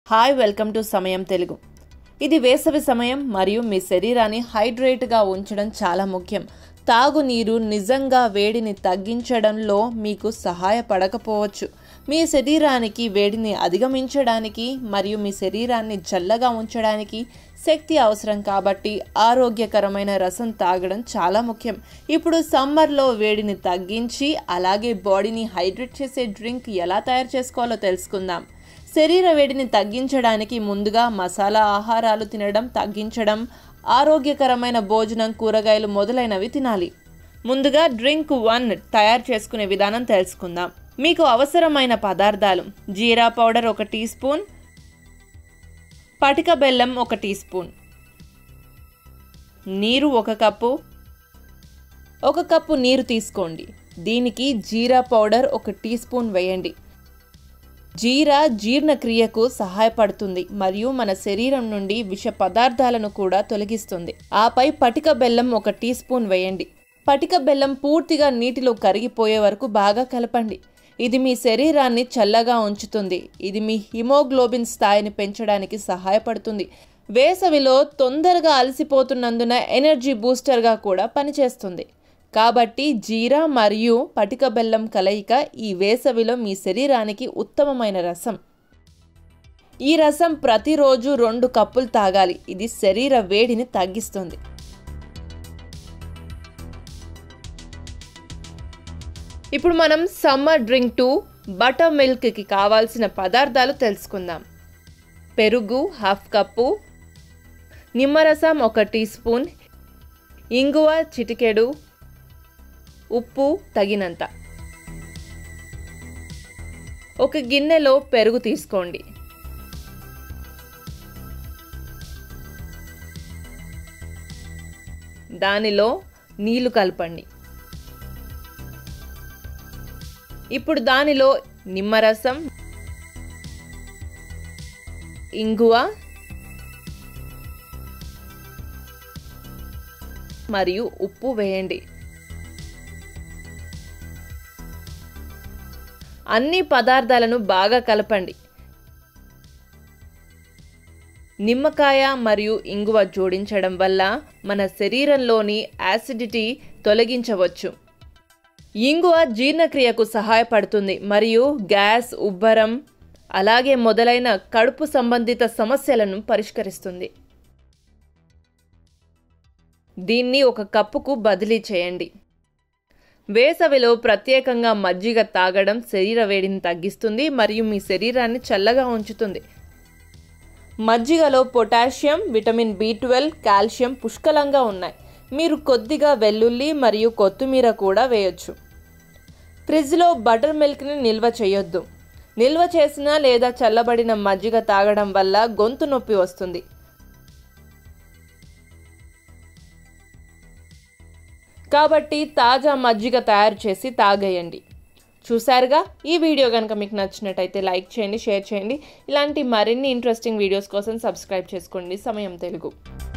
hi welcome to సమయం తెలుగు ఇది వేసవి సమయం మరియు మీ శరీరాన్ని హైడ్రేట్గా ఉంచడం చాలా ముఖ్యం తాగునీరు నిజంగా వేడిని తగ్గించడంలో మీకు సహాయపడకపోవచ్చు మీ శరీరానికి వేడిని అధిగమించడానికి మరియు మీ శరీరాన్ని చల్లగా ఉంచడానికి శక్తి అవసరం కాబట్టి ఆరోగ్యకరమైన రసం తాగడం చాలా ముఖ్యం ఇప్పుడు సమ్మర్లో వేడిని తగ్గించి అలాగే బాడీని హైడ్రేట్ చేసే డ్రింక్ ఎలా తయారు చేసుకోవాలో తెలుసుకుందాం శరీర వేడిని తగ్గించడానికి ముందుగా మసాలా ఆహారాలు తినడం తగ్గించడం ఆరోగ్యకరమైన భోజనం కూరగాయలు మొదలైనవి తినాలి ముందుగా డ్రింక్ వన్ తయారు చేసుకునే విధానం తెలుసుకుందాం మీకు అవసరమైన పదార్థాలు జీరా పౌడర్ ఒక టీ స్పూన్ పటిక బెల్లం ఒక టీ స్పూన్ నీరు ఒక కప్పు ఒక కప్పు నీరు తీసుకోండి దీనికి జీరా పౌడర్ ఒక టీ స్పూన్ వేయండి జీరా జీర్ణక్రియకు సహాయపడుతుంది మరియు మన శరీరం నుండి విష పదార్థాలను కూడా తొలగిస్తుంది ఆపై పటిక బెల్లం ఒక టీ స్పూన్ వేయండి పటిక బెల్లం పూర్తిగా నీటిలో కరిగిపోయే వరకు బాగా కలపండి ఇది మీ శరీరాన్ని చల్లగా ఉంచుతుంది ఇది మీ హిమోగ్లోబిన్ స్థాయిని పెంచడానికి సహాయపడుతుంది వేసవిలో తొందరగా అలసిపోతున్నందున ఎనర్జీ బూస్టర్గా కూడా పనిచేస్తుంది కాబట్టి జీరా మరియు పటిక బెల్లం కలయిక ఈ వేసవిలో మీ శరీరానికి ఉత్తమమైన రసం ఈ రసం ప్రతిరోజు రెండు కప్పులు తాగాలి ఇది శరీర వేడిని తగ్గిస్తుంది ఇప్పుడు మనం సమ్మర్ డ్రింక్ టు బటర్ మిల్క్కి కావాల్సిన పదార్థాలు తెలుసుకుందాం పెరుగు హాఫ్ కప్పు నిమ్మరసం ఒక టీ స్పూన్ ఇంగువ చిటికెడు ఉప్పు తగినంత ఒక గిన్నెలో పెరుగు తీసుకోండి దానిలో నీళ్లు కలపండి ఇప్పుడు దానిలో నిమ్మరసం ఇంగువ మరియు ఉప్పు వేయండి అన్ని పదార్థాలను బాగా కలపండి నిమ్మకాయ మరియు ఇంగువ జోడించడం వల్ల మన శరీరంలోని యాసిడిటీ తొలగించవచ్చు ఇంగువ జీర్ణక్రియకు సహాయపడుతుంది మరియు గ్యాస్ ఉబ్బరం అలాగే మొదలైన కడుపు సంబంధిత సమస్యలను పరిష్కరిస్తుంది దీన్ని ఒక కప్పుకు బదిలీ చేయండి వేసవిలో ప్రత్యేకంగా మజ్జిగ తాగడం శరీర వేడిని తగ్గిస్తుంది మరియు మీ శరీరాన్ని చల్లగా ఉంచుతుంది మజ్జిగలో potassium vitamin B twelve calcium పుష్కలంగా ఉన్నాయి మీరు కొద్దిగా వెల్లుల్లి మరియు కొత్తిమీర కూడా వేయొచ్చు ఫ్రిడ్జ్లో బటర్ మిల్క్ని నిల్వ చేయొద్దు నిల్వ చేసిన లేదా చల్లబడిన మజ్జిగ తాగడం వల్ల గొంతు నొప్పి వస్తుంది కాబట్టి తాజా మజ్జిగ తయారు చేసి తాగేయండి చూసారుగా ఈ వీడియో కనుక మీకు నచ్చినట్టయితే లైక్ చేయండి షేర్ చేయండి ఇలాంటి మరిన్ని ఇంట్రెస్టింగ్ వీడియోస్ కోసం సబ్స్క్రైబ్ చేసుకోండి సమయం తెలుగు